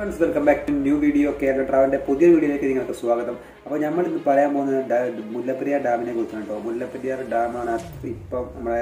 Friends welcome back to new video Kerala ട്രാവലിന്റെ പുതിയ വീഡിയോയിലേക്ക് നിങ്ങൾക്ക് സ്വാഗതം അപ്പോൾ നമ്മൾ ഇന്ന് പറയാൻ പോകുന്നത് ഡാ- മുല്ലപ്പെരിയാർ ഡാമിനെ കുറിച്ചാണ് കേട്ടോ മുല്ലപ്പെരിയാർ ഡാമാണ് ഇപ്പം നമ്മുടെ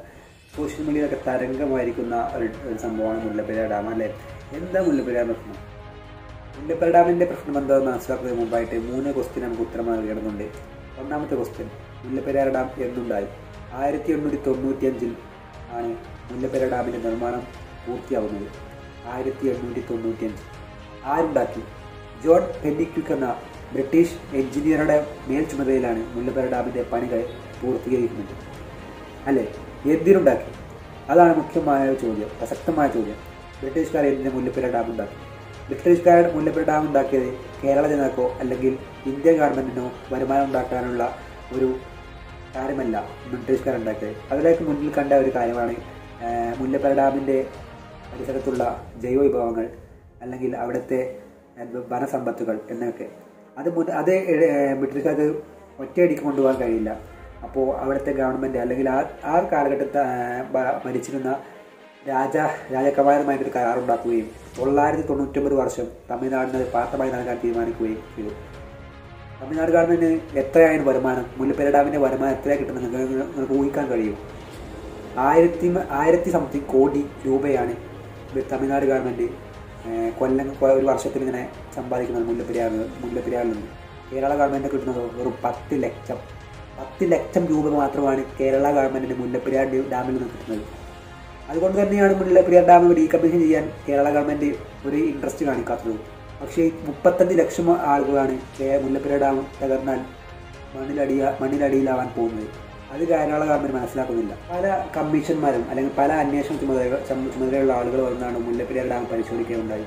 സോഷ്യൽ മീഡിയയിലൊക്കെ തരംഗമായിരിക്കുന്ന ഒരു ഒരു സംഭവമാണ് മുല്ലപ്പെരിയാർ ഡാം അല്ലേ എന്താ മുല്ലപ്പെരിയാർ പ്രശ്നം മുല്ലപ്പെരിയാർ ഡാമിന്റെ പ്രശ്നം എന്താണെന്ന് മനസ്സിലാക്കുന്നതിന് മുമ്പായിട്ട് മൂന്ന് ക്വസ്റ്റ്യൻ നമുക്ക് ഉത്തരം നൽകേണ്ടതുണ്ട് ഒന്നാമത്തെ ക്വസ്റ്റ്യൻ മുല്ലപ്പെരിയാർ ഡാം എന്നുണ്ടായി ആയിരത്തി എണ്ണൂറ്റി തൊണ്ണൂറ്റി അഞ്ചിൽ ആണ് മുല്ലപ്പെരിയാർ ഡാമിന്റെ നിർമ്മാണം പൂർത്തിയാവുന്നത് ആയിരത്തി എണ്ണൂറ്റി തൊണ്ണൂറ്റി അഞ്ച് ആരുണ്ടാക്കി ജോൺ പെന്നിക്വിക് എന്ന ബ്രിട്ടീഷ് എഞ്ചിനീയറുടെ മേൽ ചുമതലയിലാണ് മുല്ലപ്പെരിയാർ ഡാമിന്റെ പണികൾ പൂർത്തീകരിക്കുന്നത് അല്ലേ എന്തിനുണ്ടാക്കി അതാണ് മുഖ്യമായ ഒരു ചോദ്യം പ്രസക്തമായ ചോദ്യം ബ്രിട്ടീഷുകാർ എന്തിന് മുല്ലപ്പെരിയാർ ഡാം ഉണ്ടാക്കി ബ്രിട്ടീഷുകാർ മുല്ലപ്പെരിയാർ ഡാം ഉണ്ടാക്കിയത് കേരള ജനതക്കോ അല്ലെങ്കിൽ ഇന്ത്യൻ ഗവൺമെന്റിനോ വരുമാനം ഉണ്ടാക്കാനുള്ള ഒരു കാര്യമല്ല ബ്രിട്ടീഷുകാർ ഉണ്ടാക്കിയത് അതിലേക്ക് മുന്നിൽ കണ്ട ഒരു കാര്യമാണ് ആ, മുല്ലപ്പെരിയാർ ഡാമിന്റെ പരിസരത്തുള്ള ജൈവ വിഭവങ്ങൾ അല്ലെങ്കിൽ അവിടുത്തെ ആ, വനസമ്പത്തുകൾ എന്നൊക്കെ അത് മുൻ അത് ഏ, ബ്രിട്ടീഷുകാർക്ക് ഒറ്റയടിക്ക് കൊണ്ടുപോകാൻ കഴിയില്ല അപ്പോൾ അവിടുത്തെ ഗവൺമെൻറ് അല്ലെങ്കിൽ ആ ആ കാലഘട്ടത്തിൽ ആ, ഭ- ഭരിച്ചിരുന്ന രാജ രാജകുമാരന്മാരുടെ ഒരു കരാറുണ്ടാക്കുകയും തൊള്ളായിരത്തി തൊണ്ണൂറ്റൊമ്പത് വർഷം തമിഴ്നാടിന് അത് പാർട്ടമായി നൽകാൻ തീരുമാനിക്കുകയും ചെയ്തു തമിഴ്നാട് ഗവൺമെന്റിന് എത്രയായിരുന്നു വരുമാനം മുല്ലപ്പെരിയാർ ഡാമിന്റെ വരുമാനം എത്രയാണ് കിട്ടുന്നത് നിങ്ങൾക്ക് നിങ്ങൾക്ക് ഊഹിക്കാൻ കഴിയും ആയിരത്തി ആയിരത്തി സംതിങ് കോടി രൂപയാണ് ഇത് തമിഴ്നാട് ഗവൺമെന്റ് ഏഹ്, കൊല്ലം കൊ- ഒരു വർഷത്തിൽ ഇങ്ങനെ സമ്പാദിക്കുന്നത് മുല്ലപ്പെരിയാർ മുല്ലപ്പെരിയാറിൽ നിന്ന് കേരള ഗവൺമെന്റ് കിട്ടുന്നത് വെറും പത്ത് ലക്ഷം പത്ത് ലക്ഷം രൂപ മാത്രമാണ് കേരള ഗവൺമെന്റിന് മുല്ലപ്പെരിയാർ ഡി- ഡാമിൽ നിന്ന് കിട്ടുന്നത് അതുകൊണ്ട് തന്നെയാണ് മുല്ലപ്പെരിയാർ ഡാം ഡീകമ്മീഷൻ ചെയ്യാൻ കേരള ഗവൺമെന്റ് ഒരു ഇൻട്രസ്റ്റ് കാണിക്കാത്തത് പക്ഷേ ഈ മുപ്പത്തഞ്ച് ലക്ഷം ആളുകളാണ് കേ- മുല്ലപ്പെരിയാർ ഡാം തകർന്നാൽ മണ്ണിലടിയ മണ്ണിലടിയിലാവാൻ പോകുന്നത് അത് കേരള ഗവൺമെന്റ് മനസ്സിലാക്കുന്നില്ല പല കമ്മീഷന്മാരും അല്ലെങ്കിൽ പല അന്വേഷണ ചുമതല ചുമ- ചുമതലയുള്ള ആളുകൾ വന്നാണ് മുല്ലപ്പെരിയാർ ഡാം പരിശോധിക്കുകയുണ്ടായി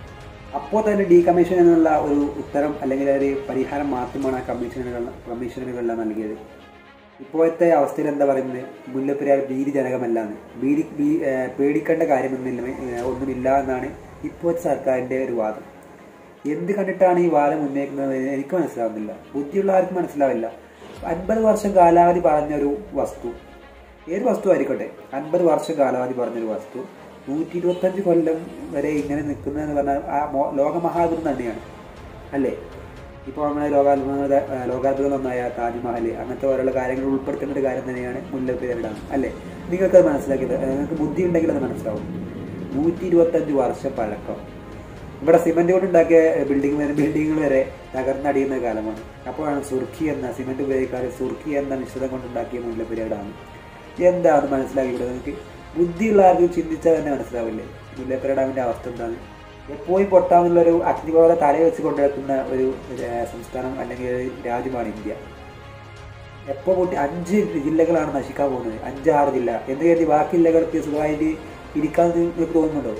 അപ്പോൾ തന്നെ ഡീകമ്മീഷൻ എന്നുള്ള ഒരു ഉത്തരം അല്ലെങ്കിൽ ഒരു പരിഹാരം മാത്രമാണ് ആ കമ്മീഷനുകൾ കമ്മീഷനുകളിൽ നൽകിയത് ഇപ്പോഴത്തെ അവസ്ഥയിൽ എന്താ പറയുന്നത് മുല്ലപ്പെരിയാർ ഭീതിജനകമല്ല എന്ന് ഭീതി ഭീ- ഏഹ് പേടിക്കേണ്ട കാര്യമൊന്നുമില്ല ഏഹ് ഒന്നുമില്ല എന്നാണ് ഇപ്പോഴത്തെ സർക്കാരിൻ്റെ ഒരു വാദം എന്ത് കണ്ടിട്ടാണ് ഈ വാദം ഉന്നയിക്കുന്നത് എന്ന് എനിക്ക് മനസ്സിലാവുന്നില്ല ബുദ്ധിയുള്ള ആർക്കും മനസ്സിലാവില്ല അൻപത് വർഷം കാലാവധി പറഞ്ഞൊരു വസ്തു ഏത് വസ്തു ആയിരിക്കട്ടെ അൻപത് വർഷം കാലാവധി പറഞ്ഞൊരു വസ്തു നൂറ്റി ഇരുപത്തഞ്ച് കൊല്ലം വരെ ഇങ്ങനെ നിൽക്കുന്നതെന്ന് പറഞ്ഞാൽ ആ മോ- ലോകമഹാത്ഭുതം തന്നെയാണ് അല്ലേ ഇപ്പോൾ നമ്മുടെ ലോകാത്ഭുത ലോകാത്ഭുതമൊന്നായ താജ്മഹൽ അങ്ങനത്തെ ഓരോള്ള കാര്യങ്ങൾ ഉൾപ്പെടുത്തേണ്ട ഒരു കാര്യം തന്നെയാണ് മുല്ലപ്പെരിയാർ ഡാം അല്ലേ നിങ്ങൾക്കത് മനസ്സിലാക്കിയത് ഏഹ് നിങ്ങൾക്ക് ബുദ്ധി ഉണ്ടെങ്കിൽ അത് മനസ്സിലാവും നൂറ്റി ഇരുപത്തഞ്ച് വർഷം പഴക്കം ഇവിടെ സിമെന്റ് കൊണ്ട് ഉണ്ടാക്കിയ ബിൽഡിംഗ് വരെ ബിൽഡിങ്ങുകൾ വരെ തകർന്നടിയുന്ന കാലമാണ് അപ്പോഴാണ് സുർഖി എന്ന സിമെന്റ് ഉപയോഗിക്കാതെ സുർഖി എന്ന മിശ്രിതം കൊണ്ടുണ്ടാക്കിയ മുല്ലപ്പെരിയാർ ഡാം എന്താ അത് മനസ്സിലാക്കി ഇവിടെ നിങ്ങൾക്ക് ബുദ്ധിയുള്ള ആർക്കും ചിന്തിച്ചാൽ തന്നെ മനസ്സിലാവില്ലേ മുല്ലപ്പെരിയാർ ഡാമിന്റെ അവസ്ഥ എന്താണ് എപ്പോഴും പൊട്ടാമെന്നുള്ളൊരു അഗ്നിബോധ തലയിൽ വെച്ച് കൊണ്ടുവെക്കുന്ന ഒരു ഏഹ്, സംസ്ഥാനം അല്ലെങ്കിൽ ഒരു രാജ്യമാണ് ഇന്ത്യ എപ്പോൾ പൊട്ടി അഞ്ച് ജില്ലകളാണ് നശിക്കാൻ പോകുന്നത് അഞ്ചാറ് ജില്ല എന്ന് കരുതി ബാക്കി ജില്ലകൾക്ക് സുഖമായിട്ട് ഇരിക്കാൻ നിങ്ങൾക്ക് തോന്നുന്നുണ്ടോ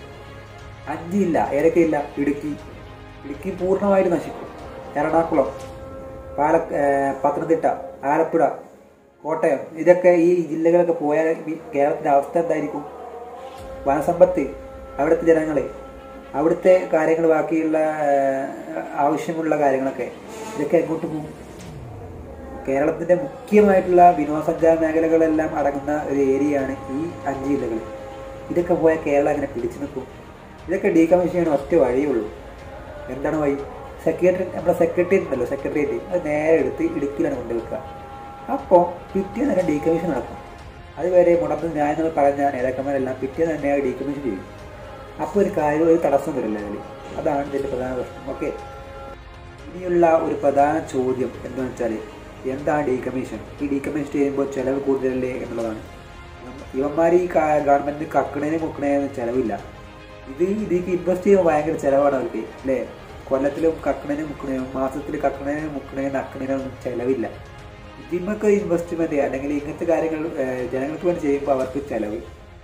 അഞ്ച് ജില്ല ഏതൊക്കെയില്ല ഇടുക്കി ഇടുക്കി പൂർണ്ണമായിട്ട് നശിക്കും എറണാകുളം പാല ഏഹ്, പത്തനംതിട്ട ആലപ്പുഴ കോട്ടയം ഇതൊക്കെ ഈ ജില്ലകളൊക്കെ പോയാൽ ഈ കേരളത്തിന്റെ അവസ്ഥ എന്തായിരിക്കും വനസമ്പത്ത് അവിടുത്തെ ജനങ്ങളെ അവിടുത്തെ കാര്യങ്ങൾ ബാക്കിയുള്ള ഏഹ്, ആവശ്യമുള്ള കാര്യങ്ങളൊക്കെ ഇതൊക്കെ എങ്ങോട്ട് പോകും കേരളത്തിന്റെ മുഖ്യമായിട്ടുള്ള വിനോദസഞ്ചാര മേഖലകളെല്ലാം അടങ്ങുന്ന ഒരു ഏരിയയാണ് ഈ അഞ്ച് ജില്ലകൾ ഇതൊക്കെ പോയാൽ കേരളം അങ്ങനെ പിടിച്ചു നിൽക്കും ഇതൊക്കെ ഡീകമ്മീഷൻ ചെയ്യാൻ ഒറ്റ വഴിയുള്ളൂ എന്താണ് വഴി സെക്രട്ടറി നമ്മുടെ സെക്രട്ടേറിയറ്റ് ഉണ്ടല്ലോ സെക്രട്ടേറിയറ്റ് അത് നേരെ എടുത്ത് ഇടുക്കിയിലാണ് കൊണ്ടുവെക്കുക അപ്പോൾ പിറ്റേന്ന് തന്നെ ഡീകമ്മീഷൻ നടക്കും അതുവരെ മുടന്ന് ന്യായം എന്ന് പറഞ്ഞ നേതാക്കന്മാരെല്ലാം പിറ്റേന്ന് തന്നെ ഡീകമ്മീഷൻ ചെയ്യും അപ്പോൾ ഒരു കാര്യം ഒരു തടസ്സം വരില്ല അതിൽ അതാണ് ഇതിൻ്റെ പ്രധാന പ്രശ്നം ഓക്കെ ഇനിയുള്ള ഒരു പ്രധാന ചോദ്യം എന്താണെന്ന് വെച്ചാൽ എന്താണ് ഡീകമ്മീഷൻ ഈ ഡീകമ്മീഷൻ ചെയ്യുമ്പോൾ ചിലവ് കൂടുതലല്ലേ എന്നുള്ളതാണ് ഇവന്മാർ ഈ ഗവൺമെന്റ് കക്കണേനും മുക്കണേനും ചിലവില്ല ഇത് ഇതിലേക്ക് ഇൻവെസ്റ്റ് ചെയ്യുമ്പോൾ ഭയങ്കര ചിലവാണ് അവർക്ക് അല്ലേ കൊല്ലത്തിലും കക്കണേനും മുക്കണേനും മാസത്തിൽ കക്കണേനും മുക്കണേനും നക്കണേനും ഒന്നും ചിലവില്ല ഇതിമൊക്കെ ഇൻവെസ്റ്റ്മെന്റ് അല്ലെങ്കിൽ ഇങ്ങനത്തെ കാര്യങ്ങൾ ഏഹ്, ജനങ്ങൾക്ക് വേണ്ടി ചെയ്യുമ്പോൾ അവർക്ക് ചിലവ്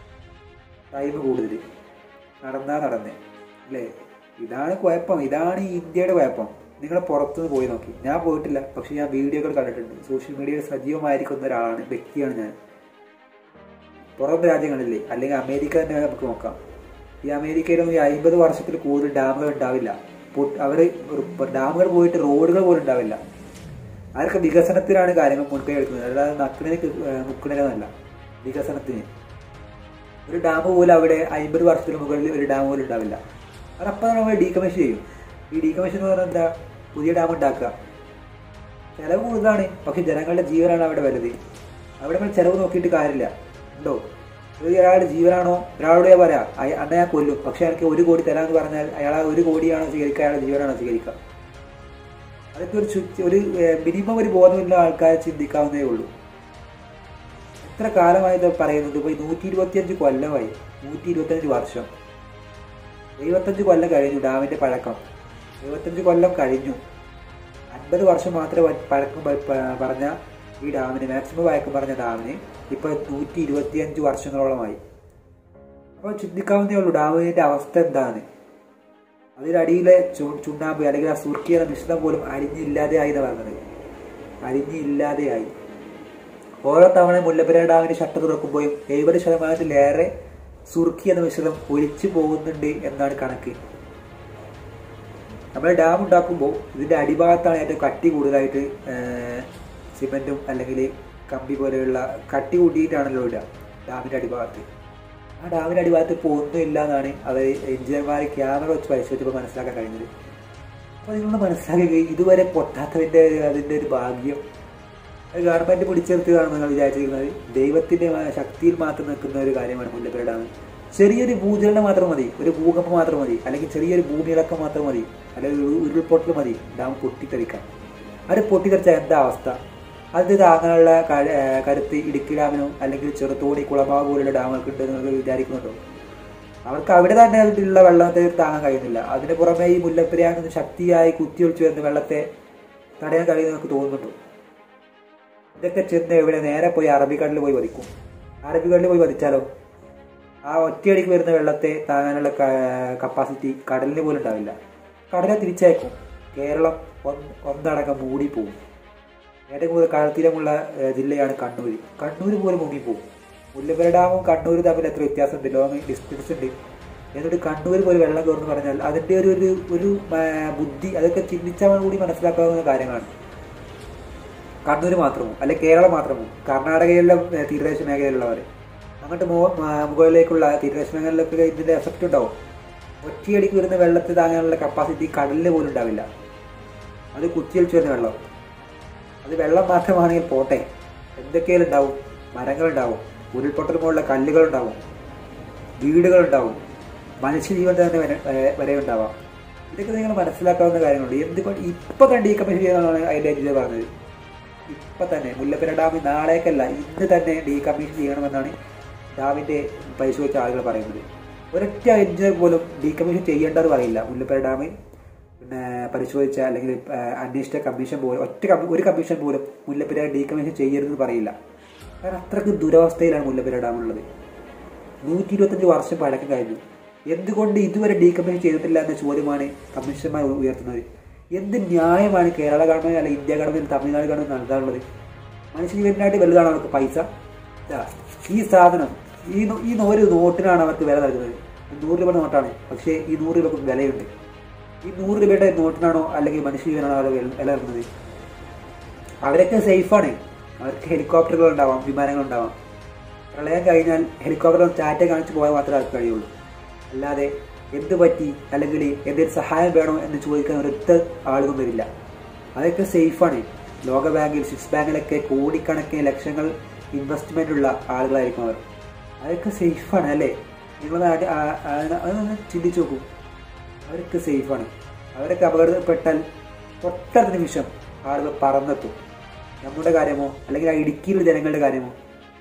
ടൈം കൂടുതൽ നടന്നാ നടന്നേ അല്ലേ ഇതാണ് കുഴപ്പം ഇതാണ് ഈ ഇന്ത്യയുടെ കുഴപ്പം നിങ്ങൾ പുറത്തുനിന്ന് പോയി നോക്കി ഞാൻ പോയിട്ടില്ല പക്ഷെ ഞാൻ വീഡിയോകൾ കണ്ടിട്ടുണ്ട് സോഷ്യൽ മീഡിയയിൽ സജീവമായിരിക്കുന്ന ഒരാളാണ് വ്യക്തിയാണ് ഞാൻ പുറം രാജ്യങ്ങളില്ലേ അല്ലെങ്കിൽ അമേരിക്ക തന്നെ നമുക്ക് നോക്കാം ഈ അമേരിക്കയിലൊന്നും ഈ അമ്പത് വർഷത്തിൽ കൂടുതൽ ഡാമുകൾ ഉണ്ടാവില്ല അവർ ഡാമുകൾ പോയിട്ട് റോഡുകൾ പോലും ഉണ്ടാവില്ല അവർക്ക് വികസനത്തിനാണ് കാര്യങ്ങൾ മുൻകൈ എടുക്കുന്നത് അല്ലാതെ നക്കിണിന് മുക്കിണിനല്ല വികസനത്തിന് ഒരു ഡാം പോലും അവിടെ അമ്പത് വർഷത്തിന് മുകളിൽ ഒരു ഡാം പോലും ഉണ്ടാവില്ല അതപ്പം നമ്മൾ ഡീകമ്മീഷൻ ചെയ്യും ഈ ഡീകമ്മീഷൻ എന്ന് പറഞ്ഞാൽ എന്താ പുതിയ ഡാം ഉണ്ടാക്കുക ചിലവ് കൂടുതലാണ് പക്ഷെ ജനങ്ങളുടെ ജീവനാണ് അവിടെ വലുത് അവിടെ നമ്മൾ ചിലവ് നോക്കിയിട്ട് കാര്യമില്ല ഉണ്ടോ ഇത് ഒരാളുടെ ജീവനാണോ ഒരാളോട് ഞാൻ പറയാം അയ- അന്ന് ഞാൻ കൊല്ലും പക്ഷെ എനിക്ക് ഒരു കോടി തരാമെന്ന് പറഞ്ഞാൽ അയാൾ ആ ഒരു കോടിയാണോ സ്വീകരിക്കുക അയാളുടെ ജീവനാണോ സ്വീകരിക്കുക അതൊക്കെ ഒരു ചുറ്റി ഒരു മിനിമം ഒരു ബോധമില്ല ആൾക്കാർ ചിന്തിക്കാവുന്നതേ ഉള്ളൂ എത്ര കാലമായി ഇത് പറയുന്നത് ഇപ്പോൾ നൂറ്റി ഇരുപത്തിയഞ്ച് കൊല്ലമായി നൂറ്റി ഇരുപത്തിയഞ്ച് വർഷം എഴുപത്തഞ്ച് കൊല്ലം കഴിഞ്ഞു ഡാമിന്റെ പഴക്കം എഴുപത്തഞ്ച് കൊല്ലം കഴിഞ്ഞു അൻപത് വർഷം മാത്രമേ വ- പഴക്കം പ- പ- പറഞ്ഞ ഈ ഡാമിന് മാക്സിമം പഴക്കം പറഞ്ഞ ഡാമിന് ഇപ്പോൾ നൂറ്റി ഇരുപത്തിയഞ്ച് വർഷങ്ങളോളമായി അപ്പോൾ ചിന്തിക്കാവുന്നേ ഉള്ളൂ ഡാമിന്റെ അവസ്ഥ എന്താണ് അതിലടിയിലെ ചു- ചുണ്ണാമ്പ് അല്ലെങ്കിൽ ആ സുർക്കി എന്ന മിശ്രിതം പോലും അരിഞ്ഞില്ലാതെയായി എന്ന് പറഞ്ഞത് അരിഞ്ഞില്ലാതെയായി ഓരോ തവണ മുല്ലപ്പെരിയാർ ഡാമിന്റെ ഷട്ടർ തുറക്കുമ്പോഴും എഴുപത് ശതമാനത്തിലേറെ സുർക്കി എന്ന മിശ്രിതം ഒലിച്ചു പോകുന്നുണ്ട് എന്നാണ് കണക്ക് നമ്മൾ ഡാം ഉണ്ടാക്കുമ്പോൾ ഇതിന്റെ അടിഭാഗത്താണ് ഏറ്റവും കട്ടി കൂടുതലായിട്ട് സിമെന്റും അല്ലെങ്കിൽ കമ്പി പോലെയുള്ള കട്ടി കൂട്ടിയിട്ടാണല്ലോ ഇടുക ഡാമിന്റെ അടിഭാഗത്ത് ആ ഡാമിന്റെ അടിഭാഗത്ത് പോകുന്നില്ല എന്നാണ് അത് എഞ്ചിനീയർമാർ ക്യാമറ വെച്ച് പരിശോധിച്ചപ്പോൾ മനസ്സിലാക്കാൻ കഴിഞ്ഞത് അപ്പോൾ നിങ്ങളൊന്ന് മനസ്സിലാക്കി ഇതുവരെ പൊട്ടാത്തതിന്റെ അതിന്റെ ഒരു ഭാഗ്യം അത് ഗവൺമെന്റ് പിടിച്ചെടുത്തുകയാണ് നിങ്ങൾ വിചാരിച്ചിരിക്കുന്നത് ദൈവത്തിന്റെ മാ- ശക്തിയിൽ മാത്രം നിൽക്കുന്ന ഒരു കാര്യമാണ് മുല്ലപ്പെരിയാർ ഡാം ചെറിയൊരു ഭൂചലനം മാത്രം മതി ഒരു ഭൂകമ്പം മാത്രം മതി അല്ലെങ്കിൽ ചെറിയൊരു ഭൂമിയിളക്കം മാത്രം മതി അല്ലെങ്കിൽ ഒരു ഉരുൾപൊട്ടൽ മതി ഡാം പൊട്ടിത്തെറിക്കാൻ അത് പൊട്ടിത്തെറിച്ച എന്താ അവസ്ഥ അത് താങ്ങാനുള്ള ക- ഏഹ് കരുത്ത് ഇടുക്കി ഡാമിനോ അല്ലെങ്കിൽ ചെറുതോണി കുളമാവ് പോലുള്ള ഡാമുകൾക്ക് ഉണ്ടെന്ന് നിങ്ങൾ വിചാരിക്കുന്നുണ്ടോ അവർക്ക് അവിടെ തന്നെ ഉള്ള വെള്ളത്തെ താങ്ങാൻ കഴിയുന്നില്ല അതിന് പുറമെ ഈ മുല്ലപ്പെരിയാറിൽ നിന്ന് ശക്തിയായി കുത്തിയൊളിച്ചു വരുന്ന വെള്ളത്തെ തടയാൻ കഴിയുമെന്ന് നമുക്ക് തോന്നുന്നുണ്ടോ ഇതൊക്കെ ചെന്ന് എവിടെ നേരെ പോയി അറബിക്കടലിൽ പോയി വധിക്കും അറബിക്കടലിൽ പോയി വധിച്ചാലോ ആ ഒറ്റയടിക്ക് വരുന്ന വെള്ളത്തെ താങ്ങാനുള്ള കപ്പാസിറ്റി കടലിന് പോലും ഉണ്ടാവില്ല കടലെ തിരിച്ചയക്കും കേരളം ഒന്ന് ഒന്നടങ്കം മൂടിപ്പോവും ഏറ്റവും കൂടുതൽ കടൽത്തീരമുള്ള ഏഹ്, ജില്ലയാണ് കണ്ണൂർ കണ്ണൂർ പോലും മുങ്ങിപ്പോവും മുല്ലപ്പെര ഡാമും കണ്ണൂരും തമ്മിൽ എത്ര വ്യത്യാസമുണ്ട് ലോങ് ഡിസ്റ്റൻസ് ഉണ്ട് എന്നിട്ട് കണ്ണൂർ പോലും വെള്ളം കയറുന്നു പറഞ്ഞാൽ അതിൻ്റെ ഒരു ഒരു ഒരു ആ, ബുദ്ധി അതൊക്കെ ചിന്തിച്ചാൽ കൂടി മനസ്സിലാക്കാവുന്ന കാര്യങ്ങളാണ് കണ്ണൂർ മാത്രമോ അല്ലെ കേരളം മാത്രമോ കർണാടകയിലെ ഏഹ്, തീരദേശ മേഖലയിലുള്ളവർ അങ്ങോട്ട് മോ- ആ, മുകളിലേക്കുള്ള തീരദേശ മേഖലയിലൊക്കെ ഇതിന്റെ എഫക്റ്റ് ഉണ്ടാവും ഒറ്റയടിക്ക് വരുന്ന വെള്ളത്തിൽ താങ്ങാനുള്ള കപ്പാസിറ്റി കടലിന് പോലും ഉണ്ടാവില്ല അത് കുത്തിയൊലിച്ച് വരുന്ന വെള്ളം അത് വെള്ളം മാത്രമാണെങ്കിൽ പോട്ടെ എന്തൊക്കെയാലും ഉണ്ടാവും മരങ്ങളുണ്ടാവും ഉരുൾപൊട്ടൽ പോലുള്ള കല്ലുകളുണ്ടാവും വീടുകളുണ്ടാവും മനുഷ്യജീവൻ തന്നെ വരെ വരെ- വരെ ഉണ്ടാവാം ഇതൊക്കെ നിങ്ങൾ മനസ്സിലാക്കാവുന്ന കാര്യങ്ങളുണ്ട് എന്തുകൊണ്ട് ഇപ്പൊ തന്നെ ഡീകമ്മീഷൻ ചെയ്യുന്നതാണ് അതിന്റെ എഞ്ചിനീയർ പറഞ്ഞത് ഇപ്പൊ തന്നെ മുല്ലപ്പെര ഡാം നാളേക്കല്ല ഇന്ന് തന്നെ ഡീകമ്മീഷൻ ചെയ്യണമെന്നാണ് ഡാമിന്റെ പരിശോധിച്ച ആളുകൾ പറയുന്നത് ഒരൊറ്റ എഞ്ചിനീയർ പോലും ഡീകമ്മീഷൻ ചെയ്യേണ്ടത് പറയില്ല മുല്ലപ്പെര ഡാം പിന്നെ പരിശോധിച്ച അല്ലെങ്കിൽ ആ, അന്വേഷിച്ച കമ്മീഷൻ പോലും ഒറ്റ കമ്മി- ഒരു കമ്മീഷൻ പോലും മുല്ലപ്പെര ഡീകമ്മീഷൻ ചെയ്യരുതെന്ന് പറയില്ല കാരണം അത്രയ്ക്ക് ദുരവസ്ഥയിലാണ് മുല്ലപ്പെര ഡാം ഉള്ളത് നൂറ്റി ഇരുപത്തഞ്ച് വർഷം പഴക്കം കഴിഞ്ഞു എന്തുകൊണ്ട് ഇതുവരെ ഡീകമ്മീഷൻ ചെയ്തിട്ടില്ല എന്ന ചോദ്യമാണ് കമ്മീഷന്മാർ ഉയർത്തുന്നത് എന്ത് ന്യായമാണ് കേരള ഗവൺമെന്റ് അല്ലെങ്കിൽ ഇന്ത്യ ഗവൺമെന്റ് തമിഴ്നാട് ഗവൺമെന്റ് നൽകാനുള്ളത് മനുഷ്യജീവനായിട്ട് വലുതാണ് അവർക്ക് പൈസ ഇതാ, ഈ സാധനം ഈ നോ- ഈ നോ- ഒരു നോട്ടിനാണ് അവർക്ക് വില നൽകുന്നത് ഇത് നൂറ് രൂപ നോട്ടാണ് പക്ഷേ ഈ നൂറ് രൂപക്ക് വിലയുണ്ട് ഈ നൂറ് രൂപയുടെ നോട്ടിനാണോ അല്ലെങ്കിൽ മനുഷ്യജീവനാണോ അവർ വില വില നൽകുന്നത് അവരൊക്കെ സേഫാണ് അവർക്ക് ഹെലികോപ്റ്ററുകൾ ഉണ്ടാവാം വിമാനങ്ങൾ ഉണ്ടാവാം പ്രളയം കഴിഞ്ഞാൽ ഹെലികോപ്റ്റർ ചാറ്റ കാണിച്ച് പോയാൽ മാത്രമേ അവർക്ക് കഴിയുള്ളൂ അല്ലാതെ എന്ത് പറ്റി അല്ലെങ്കിൽ എന്തെങ്കിലും സഹായം വേണോ എന്ന് ചോദിക്കാൻ ഒരൊറ്റ ആളുകളും വരില്ല അതൊക്കെ സേഫാണ് ലോക ബാങ്കിൽ സ്വിസ് ബാങ്കിലൊക്കെ കോടിക്കണക്കിന് ലക്ഷങ്ങൾ ഇൻവെസ്റ്റ്മെന്റ് ഉള്ള ആളുകളായിരിക്കും അവർ അതൊക്കെ സേഫാണ് അല്ലേ നിങ്ങൾ അതൊന്ന് ചിന്തിച്ചു നോക്കൂ അവരൊക്കെ സേഫാണ് അവരൊക്കെ അപകടപ്പെട്ടാൽ തൊട്ടടുത്ത നിമിഷം ആളുകൾ പറന്നെത്തും നമ്മുടെ കാര്യമോ അല്ലെങ്കിൽ ആ ഇടുക്കിയിലുള്ള ജനങ്ങളുടെ കാര്യമോ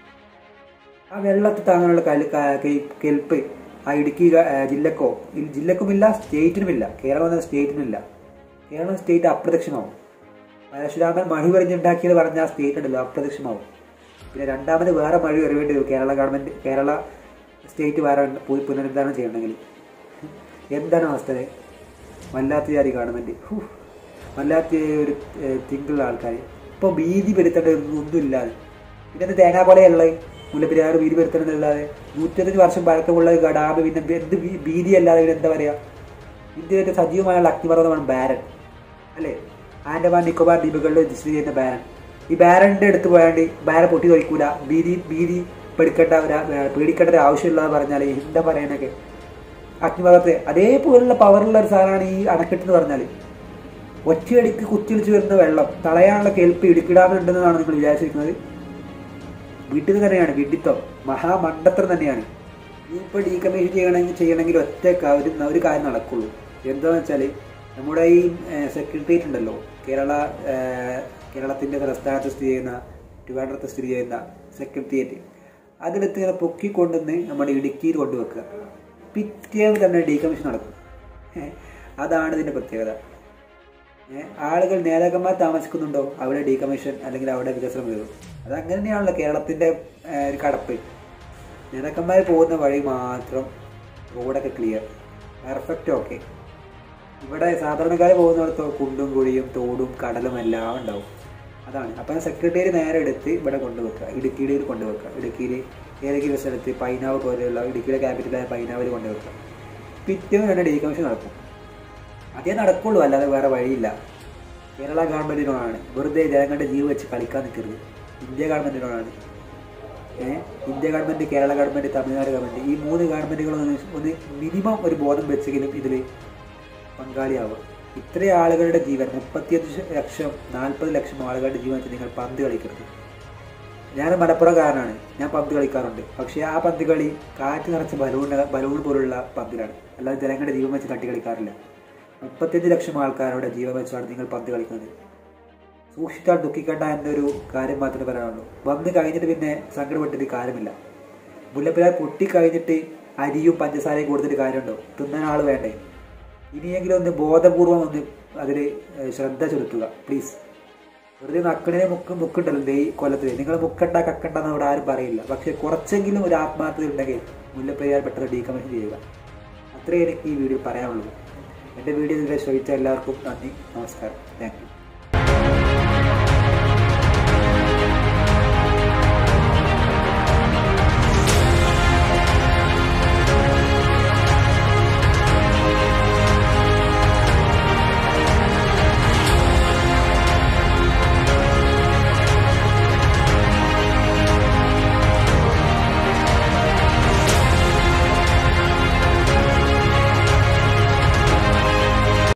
ആ വെള്ളത്തിൽ താങ്ങാനുള്ള കല് ക- കെ- കെൽപ്പ് ആ ഇടുക്കി ക- ആ ജില്ലക്കോ ഈ ജില്ലക്കുമില്ല സ്റ്റേറ്റിനുമില്ല കേരളം എന്ന സ്റ്റേറ്റിനുമില്ല കേരളം സ്റ്റേറ്റ് അപ്രത്യക്ഷമാവും പരശുരാമൻ മഴ പറഞ്ഞുണ്ടാക്കിയത് പറഞ്ഞ ആ സ്റ്റേറ്റ് ഉണ്ടല്ലോ അപ്രത്യക്ഷമാവും പിന്നെ രണ്ടാമത് വേറെ മഴ വരവേണ്ടി വരും കേരള ഗവൺമെന്റ് കേരള സ്റ്റേറ്റ് വേറെ പോയി പുനരുദ്ധാരണം ചെയ്യണമെങ്കിൽ എന്താണ് അവസ്ഥ വല്ലാത്ത ജാതി ഗവൺമെന്റ് ഹൂ. വല്ലാത്ത ഒരു തിങ്കളുള്ള ആൾക്കാർ ഇപ്പൊ ഭീതി പെരുത്തേണ്ട ഒന്നും ഇല്ലാതെ പിന്നെ തേങ്ങാക്കൊലയുള്ളത് മുല്ലപ്പെരിയാർ ഭീതി പെരുത്തണമെന്നല്ലാതെ നൂറ്റഞ്ച് വർഷം പഴക്കമുള്ള ഡാം പിന്നെ എന്ത് ഭീ- ഭീതി അല്ലാതെ പിന്നെ എന്താ പറയാ ഇന്ത്യയിലെ സജീവമായുള്ള അഗ്നിപർവ്വതമാണ് ബാരൻ അല്ലേ ആൻഡമാൻ നിക്കോബാർ ദ്വീപുകളിൽ സ്ഥിതി ചെയ്യുന്ന ബാരൻ ഈ ബാരന്റെ അടുത്ത് പോയാണ്ട് ബാരൻ പൊട്ടി കഴിക്കൂല ഭീതി ഭീതി പെടുക്കേണ്ട ഒരു പേടിക്കേണ്ട ഒരു ആവശ്യമില്ലാന്ന് പറഞ്ഞാൽ എന്താ പറയാനൊക്കെ അഗ്നിഭാഗത്തെ അതേപോലുള്ള പവറുള്ള ഒരു സാധനമാണ് ഈ അണക്കെട്ട് എന്ന് പറഞ്ഞാൽ ഒറ്റയടിക്ക് കുത്തിയൊലിച്ച് വരുന്ന വെള്ളം തടയാനുള്ള കേൾപ്പ് ഇടുക്കിടാമെന്നുണ്ടെന്നാണ് നിങ്ങൾ വിചാരിച്ചിരിക്കുന്നത് വീട്ടിൽ തന്നെയാണ് വിഡിത്തം മഹാമണ്ഡത്രം തന്നെയാണ് ഇനിയിപ്പോൾ ഡീകമ്മീഷൻ ചെയ്യണമെങ്കിൽ ചെയ്യണമെങ്കിൽ ഒറ്റ ക- ഒരു ഒരു കാര്യം നടക്കുള്ളൂ എന്താണെന്ന് വെച്ചാൽ നമ്മുടെ ഈ സെക്രട്ടേറിയറ്റ് ഉണ്ടല്ലോ കേരള ഏഹ്, കേരളത്തിൻ്റെ തലസ്ഥാനത്ത് സ്ഥിതി ചെയ്യുന്ന ട്രിവാൻഡ്രത്ത് സ്ഥിതി ചെയ്യുന്ന സെക്രട്ടേറിയറ്റ് അതിലെടുത്ത് ഇങ്ങനെ പൊക്കിക്കൊണ്ടുവന്ന് നമ്മുടെ ഇടുക്കിയിൽ കൊണ്ടുവെക്കുക പിറ്റേന്ന് തന്നെ ഡീകമ്മീഷൻ നടക്കും ഏഹ്, അതാണ് ഇതിൻ്റെ പ്രത്യേകത ഏ, ആളുകൾ നേതാക്കന്മാർ താമസിക്കുന്നുണ്ടോ അവിടെ ഡീകമ്മീഷൻ അല്ലെങ്കിൽ അവിടെ വികസനം വരും അത് അങ്ങനെ തന്നെയാണല്ലോ കേരളത്തിന്റെ ഏ, ഒരു കടപ്പ് നേതാക്കന്മാർ പോകുന്ന വഴി മാത്രം റോഡൊക്കെ ക്ലിയർ പെർഫെക്റ്റ് ഓക്കെ ഇവിടെ സാധാരണക്കാർ പോകുന്നിടത്തോ കുണ്ടും കുഴിയും തോടും കടലും എല്ലാം ഉണ്ടാവും അതാണ് അപ്പം സെക്രട്ടറി നേരെ എടുത്ത് ഇവിടെ കൊണ്ടുവെക്കുക ഇടുക്കിയിൽ കൊണ്ടുവെക്കുക ഇടുക്കിയിൽ ഏതെങ്കിലും ഒരു സ്ഥലത്ത് പൈനാവ് പോലെയുള്ള ഇടുക്കിയുടെ ക്യാപിറ്റലായ പൈനാവിൽ കൊണ്ടുവെക്കുക പിറ്റേന്ന് തന്നെ ഡീകമ്മീഷൻ നടക്കും അതേ നടക്കുള്ളൂ അല്ലാതെ വേറെ വഴിയില്ല കേരള ഗവൺമെന്റിനോടാണ് വെറുതെ ജനങ്ങളുടെ ജീവ് വെച്ച് കളിക്കാൻ നിൽക്കരുത് ഇന്ത്യ ഗവൺമെന്റിനോടാണ് ഏഹ് India government Kerala government Tamil Nadu government ഈ മൂന്ന് ഗവൺമെന്റുകളും ഒന്ന് ഒന്ന് മിനിമം ഒരു ബോധം വെച്ചെങ്കിലും ഇതിൽ പങ്കാളിയാവുക ഇത്രയും ആളുകളുടെ ജീവൻ മുപ്പത്തിയഞ്ച് ലക്ഷം നാൽപ്പത് ലക്ഷം ആളുകളുടെ ജീവൻ വെച്ച് നിങ്ങൾ പന്ത് കളിക്കരുത് ഞാൻ മലപ്പുറക്കാരനാണ് ഞാൻ പന്ത് കളിക്കാറുണ്ട് പക്ഷേ ആ പന്ത് കളി കാറ്റ് നിറച്ച ബലൂൺ ബലൂൺ പോലുള്ള പന്തിലാണ് അല്ലാതെ ജനങ്ങളുടെ ജീവൻ വെച്ച് തട്ടി കളിക്കാറില്ല മുപ്പത്തിയഞ്ച് ലക്ഷം ആൾക്കാരുടെ ജീവൻ വെച്ചാണ് നിങ്ങൾ പന്ത് കളിക്കുന്നത് സൂക്ഷിച്ചാൽ ദുഃഖിക്കണ്ട എന്നൊരു കാര്യം മാത്രമേ പറയാനുള്ളൂ വന്ന് കഴിഞ്ഞിട്ട് പിന്നെ സങ്കടപ്പെട്ടിട്ട് കാര്യമില്ല മുല്ലപ്പെരിയാർ പൊട്ടി കഴിഞ്ഞിട്ട് അരിയും പഞ്ചസാരയും കൊടുത്തിട്ട് കാര്യമുണ്ടോ തിന്നാൻ ആൾ വേണ്ടേ ഇനിയെങ്കിലും ഒന്ന് ബോധപൂർവം ഒന്ന് അതിൽ ശ്രദ്ധ ചെലുത്തുക പ്ലീസ് വെറുതെ നക്കണിനെ മുക്ക് മുക്കുണ്ടല്ലോ ദേ ഈ കൊല്ലത്തിൽ നിങ്ങൾ മുക്കണ്ട കക്കണ്ട എന്ന് ഇവിടെ ആരും പറയില്ല പക്ഷെ കുറച്ചെങ്കിലും ഒരു ആത്മാർത്ഥത ഉണ്ടെങ്കിൽ മുല്ലപ്പെരിയാർ പെട്ടെന്ന് ഡീകമ്മീഷൻ ചെയ്യുക അത്രയേ എനിക്ക് ഈ വീഡിയോ പറയാനുള്ളൂ എൻ്റെ വീഡിയോ ഇതിലെ ശ്രമിച്ച എല്ലാവർക്കും നന്ദി നമസ്കാരം താങ്ക് യു